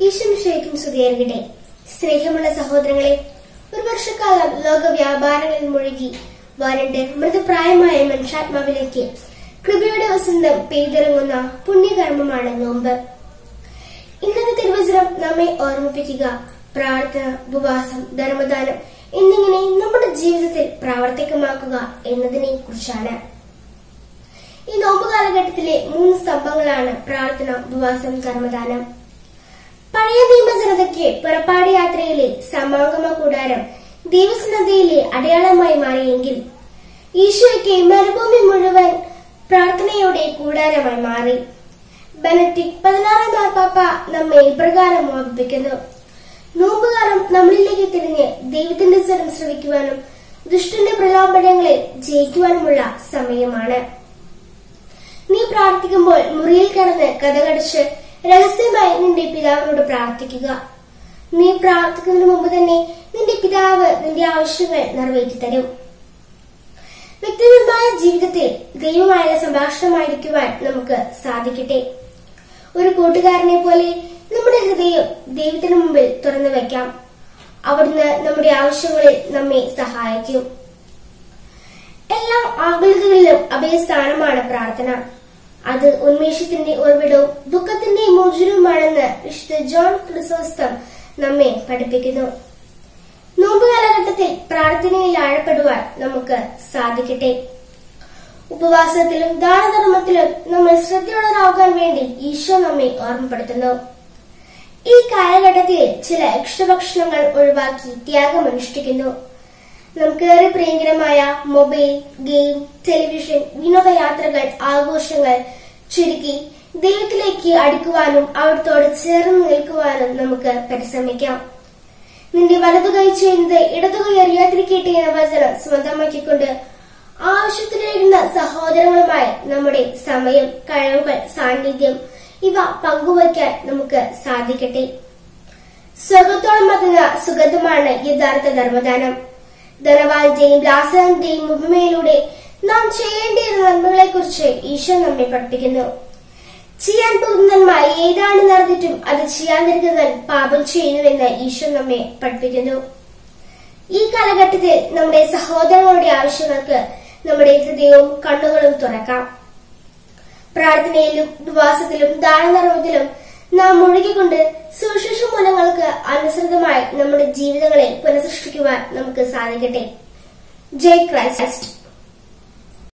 ഈശ്വരശേഖം സ്തുതിയായിരിക്കട്ടെ സ്നേഹമുള്ള സഹോദരങ്ങളെ ഒരു വർഷക്കാലം ലോക വ്യാപാരങ്ങളിൽ മുഴുകി വരണ്ട് മൃതപ്രായമായ മനുഷ്യാത്മാവിലേക്ക് കൃപയുടെ വസന്തം പെയ്തിറങ്ങുന്ന പുണ്യകർമ്മമാണ് നോമ്പ് ഇന്നത്തെ തിരുവചനം നമ്മെ ഓർമ്മിപ്പിക്കുക പ്രാർത്ഥന ഉപവാസം ധർമ്മദാനം എന്നിങ്ങനെ നമ്മുടെ ജീവിതത്തിൽ പ്രാവർത്തികമാക്കുക എന്നതിനെ കുറിച്ചാണ് ഈ നോമ്പ് കാലഘട്ടത്തിലെ മൂന്ന് സ്തംഭങ്ങളാണ് പ്രാർത്ഥന ഉപവാസം കർമ്മദാനം പഴയ നിയമജനതയ്ക്ക് പുറപ്പാട് യാത്രയിലെ സമാഗമ കൂടാരം ദൈവസ്നതയിലെ അടയാളമായി മാറിയെങ്കിൽ ഈശോയ്ക്ക് മരുഭൂമി മുഴുവൻ പ്രാർത്ഥനയുടെ കൂടാരമായി മാറി ബെനറ്റിക് പതിനാറാം മാർപ്പാപ്പ നമ്മെ ഇപ്രകാരം ഓർമ്മിപ്പിക്കുന്നു നോമ്പുകാലം നമ്മളിലേക്ക് തിരിഞ്ഞ് ദൈവത്തിന്റെ സ്വരം ശ്രവിക്കുവാനും ദുഷ്ടന്റെ പ്രലോഭനങ്ങളെ ജയിക്കുവാനുമുള്ള സമയമാണ് നീ പ്രാർത്ഥിക്കുമ്പോൾ മുറിയിൽ കിടന്ന് കഥകടിച്ച് രഹസ്യമായി നിന്റെ പിതാവിനോട് പ്രാർത്ഥിക്കുക നീ പ്രാർത്ഥിക്കുന്നതിന് മുമ്പ് തന്നെ നിന്റെ പിതാവ് നിന്റെ ആവശ്യങ്ങൾ നിറവേറ്റി തരും വ്യക്തിപരമായ ജീവിതത്തിൽ ദൈവമായുള്ള സംഭാഷണമായിരിക്കുവാൻ നമുക്ക് സാധിക്കട്ടെ ഒരു കൂട്ടുകാരനെ പോലെ നമ്മുടെ ഹൃദയം ദൈവത്തിന് മുമ്പിൽ തുറന്നു വയ്ക്കാം അവിടുന്ന് നമ്മുടെ ആവശ്യങ്ങളിൽ നമ്മെ സഹായിക്കും എല്ലാ ആകുലതകളിലും അഭയസ്ഥാനമാണ് പ്രാർത്ഥന അത് ഉന്മേഷത്തിന്റെ ഉറവിടവും ദുഃഖത്തിന്റെ മോചനവുമാണെന്ന് വിശുദ്ധ ജോൺ ക്രിസോസ്തം നമ്മെ പഠിപ്പിക്കുന്നു നോമ്പ് കാലഘട്ടത്തിൽ പ്രാർത്ഥനയിൽ ആഴപ്പെടുവാൻ നമുക്ക് സാധിക്കട്ടെ ഉപവാസത്തിലും ദാനധർമ്മത്തിലും നമ്മൾ ശ്രദ്ധയുള്ളവരാകാൻ വേണ്ടി ഈശോ നമ്മെ ഓർമ്മപ്പെടുത്തുന്നു ഈ കാലഘട്ടത്തിൽ ചില ഇഷ്ടഭക്ഷണങ്ങൾ ഒഴിവാക്കി ത്യാഗം അനുഷ്ഠിക്കുന്നു നമുക്കേറെ പ്രിയങ്കരമായ മൊബൈൽ ഗെയിം ടെലിവിഷൻ വിനോദയാത്രകൾ ആഘോഷങ്ങൾ ചുരുക്കി ദൈവത്തിലേക്ക് അടുക്കുവാനും അവിടത്തോട് ചേർന്ന് നിൽക്കുവാനും നമുക്ക് പരിശ്രമിക്കാം നിന്റെ വലതു കൈ ചെയ്യുന്നത് ഇടതു കൈ അറിയാതിരിക്കട്ടെ എന്ന വചനം സ്വന്തമാക്കിക്കൊണ്ട് ആവശ്യത്തിലിരുന്ന സഹോദരങ്ങളുമായി നമ്മുടെ സമയം കഴിവുകൾ സാന്നിധ്യം ഇവ പങ്കുവയ്ക്കാൻ നമുക്ക് സാധിക്കട്ടെ സ്വർഗത്തോളം എത്തുന്ന സുഗന്ധമാണ് യഥാർത്ഥ ധർമ്മദാനം ധനവാന്റെയും ലാസറിന്റെയും ഉപമയിലൂടെ നാം ചെയ്യേണ്ടിയിരുന്ന നന്മകളെ കുറിച്ച് ഈശോ നമ്മെ പഠിപ്പിക്കുന്നു ചെയ്യാൻ പോകുന്ന നന്മ ഏതാണെന്ന് അറിഞ്ഞിട്ടും അത് ചെയ്യാതിരിക്കുന്നവൻ പാപം ചെയ്യുന്നുവെന്ന് ഈശോ നമ്മെ പഠിപ്പിക്കുന്നു ഈ കാലഘട്ടത്തിൽ നമ്മുടെ സഹോദരങ്ങളുടെ ആവശ്യങ്ങൾക്ക് നമ്മുടെ ഹൃദയവും കണ്ണുകളും തുറക്കാം പ്രാർത്ഥനയിലും ഉപവാസത്തിലും ദാനധർമ്മത്തിലും നാം മുഴുകിക്കൊണ്ട് സുവിശേഷ മൂലങ്ങൾക്ക് അനുസൃതമായി നമ്മുടെ ജീവിതങ്ങളെ പുനഃസൃഷ്ടിക്കുവാൻ നമുക്ക് സാധിക്കട്ടെ ജയ് ക്രൈസ്റ്റ്